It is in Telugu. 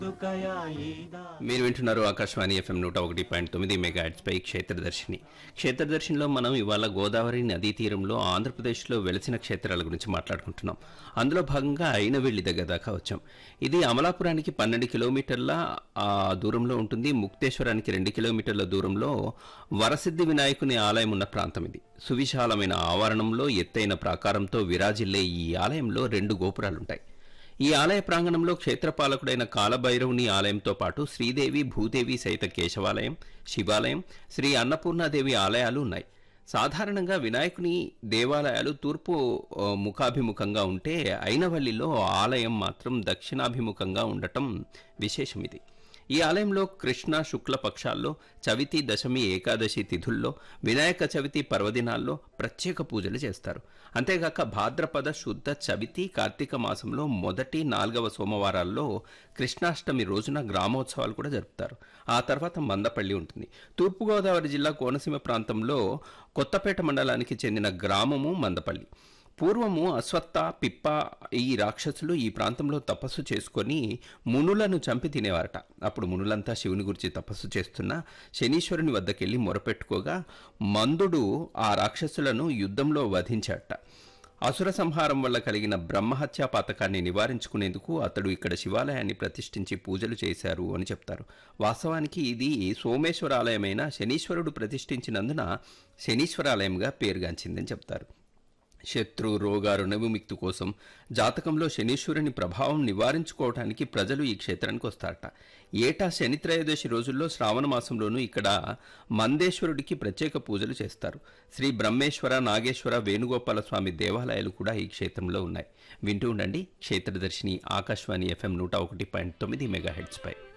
మీరు వింటున్నారు ఆకాశవాణి ఎఫ్ఎం నూట ఒకటి పాయింట్ తొమ్మిది మెగా పై క్షేత్రదర్శిని క్షేత్రదర్శినిలో మనం ఇవాళ గోదావరి నదీ తీరంలో ఆంధ్రప్రదేశ్లో వెలిసిన క్షేత్రాల గురించి మాట్లాడుకుంటున్నాం అందులో భాగంగా అయినవెల్లి దగ్గర దాకా వచ్చాం ఇది అమలాపురానికి పన్నెండు కిలోమీటర్ల ఆ, దూరంలో ఉంటుంది ముక్తేశ్వరానికి రెండు కిలోమీటర్ల దూరంలో వరసిద్ధి వినాయకుని ఆలయం ఉన్న ప్రాంతం ఇది సువిశాలమైన ఆవరణంలో ఎత్తైన ప్రాకారంతో విరాజిల్లే ఈ ఆలయంలో రెండు గోపురాలుంటాయి ఈ ఆలయ ప్రాంగణంలో క్షేత్రపాలకుడైన కాలభైరవుని ఆలయంతో పాటు శ్రీదేవి భూదేవి సైత కేశవాలయం శివాలయం శ్రీ అన్నపూర్ణాదేవి ఆలయాలు ఉన్నాయి సాధారణంగా వినాయకుని దేవాలయాలు తూర్పు ఆ, ముఖాభిముఖంగా ఉంటే అయినవల్లిలో ఆలయం మాత్రం దక్షిణాభిముఖంగా ఉండటం విశేషం ఇది ఈ ఆలయంలో కృష్ణ శుక్ల పక్షాల్లో చవితి దశమి ఏకాదశి తిథుల్లో వినాయక చవితి పర్వదినాల్లో ప్రత్యేక పూజలు చేస్తారు అంతేగాక భాద్రపద శుద్ధ చవితి కార్తీక మాసంలో మొదటి నాలుగవ సోమవారాల్లో కృష్ణాష్టమి రోజున గ్రామోత్సవాలు కూడా జరుపుతారు ఆ తర్వాత మందపల్లి ఉంటుంది తూర్పుగోదావరి జిల్లా కోనసీమ ప్రాంతంలో కొత్తపేట మండలానికి చెందిన గ్రామము మందపల్లి పూర్వము అశ్వత్థ పిప్ప ఈ రాక్షసులు ఈ ప్రాంతంలో తపస్సు చేసుకొని మునులను చంపి తినేవారట అప్పుడు మునులంతా శివుని గురించి తపస్సు చేస్తున్న శనీశ్వరుని వద్దకెళ్ళి మొరపెట్టుకోగా మందుడు ఆ రాక్షసులను యుద్ధంలో వధించాట అసుర సంహారం వల్ల కలిగిన బ్రహ్మహత్యా పాతకాన్ని నివారించుకునేందుకు అతడు ఇక్కడ శివాలయాన్ని ప్రతిష్ఠించి పూజలు చేశారు అని చెప్తారు వాస్తవానికి ఇది సోమేశ్వర ఆలయమైన శనీశ్వరుడు ప్రతిష్ఠించినందున శనీశ్వరాలయంగా పేరుగాంచిందని చెప్తారు శత్రు రోగ రుణవిముక్తి కోసం జాతకంలో శనీశ్వరుని ప్రభావం నివారించుకోవడానికి ప్రజలు ఈ క్షేత్రానికి వస్తారట ఏటా శని త్రయోదశి రోజుల్లో శ్రావణ మాసంలోనూ ఇక్కడ మందేశ్వరుడికి ప్రత్యేక పూజలు చేస్తారు శ్రీ బ్రహ్మేశ్వర నాగేశ్వర వేణుగోపాల స్వామి దేవాలయాలు కూడా ఈ క్షేత్రంలో ఉన్నాయి వింటూ ఉండండి క్షేత్రదర్శిని ఆకాశవాణి ఎఫ్ఎం నూట ఒకటి పాయింట్ తొమ్మిది మెగా పై